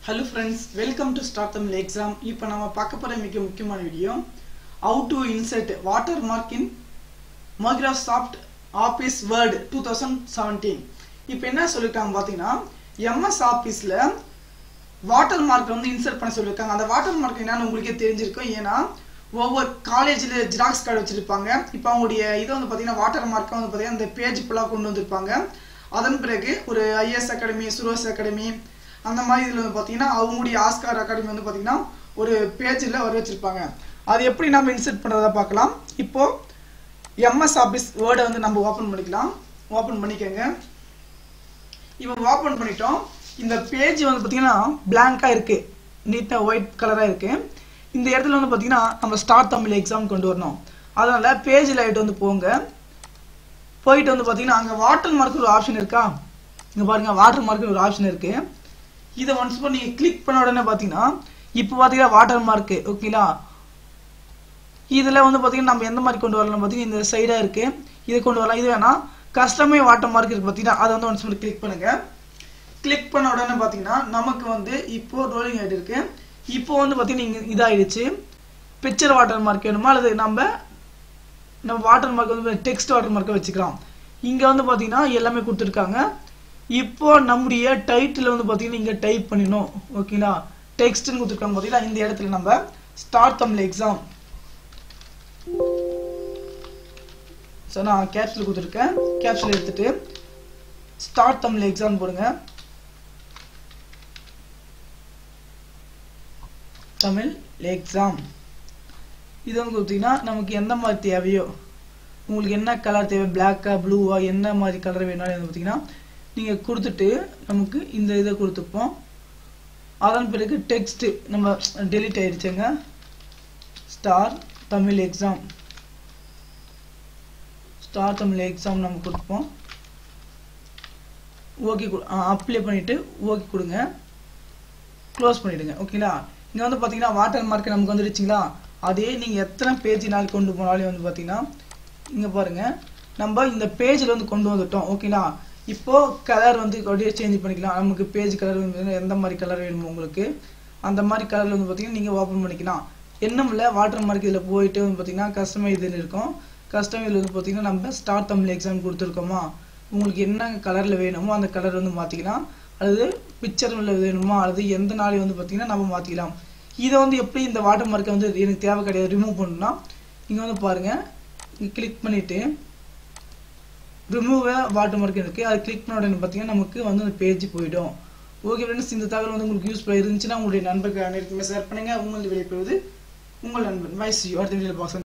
hello friends welcome to start Tamil exam இப்போ நம்ம பார்க்க போகிற மிக முக்கியமான video how to insert watermark in Microsoft office word two thousand seventeen இப்போ என்ன சொல்லியிருக்காங்க பார்த்தீங்கன்னா எம்எஸ் ஆஃபீஸில் வாட்டர் மார்க் வந்து இன்சர்ட் பண்ண சொல்லியிருக்காங்க அந்த வாட்டர் மார்க் என்னன்னு உங்களுக்கே தெரிஞ்சிருக்கும் ஏன்னா ஒவ்வொரு காலேஜில் ஜெராக்ஸ் கார்டு வச்சுருப்பாங்க இப்போ அவங்களுடைய இது வந்து பார்த்தீங்கன்னா வாட்டர் மார்க்கை வந்து பார்த்தீங்கன்னா அந்த பேஜ் ஃபுல்லாக கொண்டு வந்திருப்பாங்க அதன் பிறகு ஒரு ஐஎஸ் அகாடமி சுரோஸ் அகாடமி அந்த மாதிரி இதில் வந்து பார்த்தீங்கன்னா அவங்களுடைய ஆஸ்கார் அகாடமி வந்து பார்த்தீங்கன்னா ஒரு பேஜில் வர வச்சுருப்பாங்க அது எப்படி நம்ம இன்சர்ட் பண்ணுறதா பார்க்கலாம் இப்போது எம்எஸ் ஆஃபீஸ் வேர்டை வந்து நம்ம ஓப்பன் பண்ணிக்கலாம் ஓப்பன் பண்ணிக்கோங்க இப்போ ஓப்பன் பண்ணிட்டோம் இந்த பேஜ் வந்து பார்த்தீங்கன்னா பிளாங்காக இருக்குது நீட்டாக ஒயிட் கலராக இருக்குது இந்த இடத்துல வந்து பார்த்தீங்கன்னா நம்ம ஸ்டார் தமிழ் எக்ஸாம் கொண்டு வரணும் அதனால் பேஜ் லைட் வந்து போங்க போயிட்டு வந்து பார்த்தீங்கன்னா அங்கே வாட்டர் மார்க் ஒரு ஆப்ஷன் இருக்கா இங்கே பாருங்க வாட்டர் மார்க் ஒரு ஆப்ஷன் இருக்கு இதை ஒன்ஸ் இப்போ நீங்கள் கிளிக் பண்ண உடனே பார்த்தீங்கன்னா இப்போ பார்த்தீங்கன்னா வாட்டர் மார்க்கு ஓகேங்களா இதில் வந்து பார்த்தீங்கன்னா நம்ம எந்த மாதிரி கொண்டு வரலாம் பார்த்தீங்கன்னா இந்த சைடாக இருக்கு இதை கொண்டு வரலாம் இது வேணா கஸ்டமே வாட்டர் மார்க் இருக்கு பார்த்தீங்கன்னா அதை வந்து ஒன்ஸ் மட்டும் கிளிக் பண்ணுங்க கிளிக் பண்ண உடனே பார்த்தீங்கன்னா நமக்கு வந்து இப்போ ரோலிங் ஆகிட்டு இருக்கு இப்போ வந்து பார்த்தீங்கன்னா இங்கே இதாகிடுச்சு பிக்சர் வாட்டர் மார்க் வேணுமா அல்லது நம்ம நம்ம வாட்டர் மார்க் வந்து டெக்ஸ்ட் வாட்டர் மார்க்கை வச்சுக்கலாம் இங்கே வந்து பார்த்தீங்கன்னா எல்லாமே கொடுத்துருக்காங்க இப்போ நம்முடைய டைட்டில் வந்து பார்த்தீங்கன்னா இங்கே டைப் பண்ணிடணும் ஓகேங்களா டெக்ஸ்ட்னு கொடுத்துருக்காங்க பார்த்தீங்கன்னா இந்த இடத்துல நம்ம ஸ்டார்ட் தமிழ் எக்ஸாம் ஸோ நான் கேப்சல் கொடுத்துருக்கேன் கேப்சல் எடுத்துட்டு ஸ்டார்ட் தமிழ் எக்ஸாம் போடுங்க தமிழ் எக்ஸாம் இது வந்து கொடுத்தீங்கன்னா நமக்கு எந்த மாதிரி தேவையோ உங்களுக்கு என்ன கலர் தேவை பிளாக்கா ப்ளூவா என்ன மாதிரி கலர் வேணாலும் வந்து பார்த்தீங்கன்னா நீங்கள் கொடுத்துட்டு நமக்கு இந்த இதை கொடுத்துப்போம் அதன் பிறகு டெக்ஸ்ட் நம்ம டெலிட் ஆயிடுச்சுங்க start Tamil exam start Tamil exam நம்ம கொடுப்போம் ஓகே அப்ளை பண்ணிவிட்டு ஓகே கொடுங்க க்ளோஸ் பண்ணிவிடுங்க ஓகேங்களா இங்கே வந்து பார்த்தீங்கன்னா வாட்டர் மார்க் நமக்கு வந்துடுச்சிங்களா அதே நீங்கள் எத்தனை பேஜ் நாள் கொண்டு போனாலும் வந்து பார்த்தீங்கன்னா இங்கே பாருங்கள் நம்ம இந்த பேஜில் வந்து கொண்டு வந்துட்டோம் ஓகேங்களா இப்போது கலர் வந்து அப்படியே சேஞ்ச் பண்ணிக்கலாம் நமக்கு பேஜ் கலர் வந்து எந்த மாதிரி கலர் வேணுமோ உங்களுக்கு அந்த மாதிரி கலரில் வந்து பார்த்தீங்கன்னா நீங்கள் ஓப்பன் பண்ணிக்கலாம் என்னமில்ல வாட்டர் மார்க் இதில் போயிட்டு வந்து பார்த்தீங்கன்னா கஸ்டமர் இதில் இருக்கும் கஸ்டமர் இதில் வந்து பார்த்தீங்கன்னா நம்ம ஸ்டார் தமிழ் எக்ஸாம் கொடுத்துருக்கோமா உங்களுக்கு என்ன கலரில் வேணுமோ அந்த கலர் வந்து மாற்றிக்கலாம் அல்லது பிக்சர் வேணுமா அல்லது எந்த நாளையும் வந்து பார்த்தீங்கன்னா நம்ம மாற்றிக்கலாம் இதை வந்து எப்படி இந்த வாட்டர் மார்க்கை வந்து எனக்கு தேவை கிடையாது ரிமூவ் பண்ணணும்னா இங்கே வந்து பாருங்கள் இங்கே கிளிக் பண்ணிவிட்டு ரிமூவ் வாட்டர் மார்க் இருக்குது அது கிளிக் பண்ண உடனே பார்த்தீங்கன்னா நமக்கு வந்து அந்த பேஜ் போயிடும் ஓகே ஃப்ரெண்ட்ஸ் இந்த தகவல் வந்து உங்களுக்கு யூஸ்ஃபுல்லாக இருந்துச்சுன்னா உங்களுடைய நண்பர்கள் அனைத்துமே ஷேர் பண்ணுங்கள் உங்கள் வெளியே உங்கள் நண்பன் வைஸ் யூ அடுத்த வீடியோ பார்க்க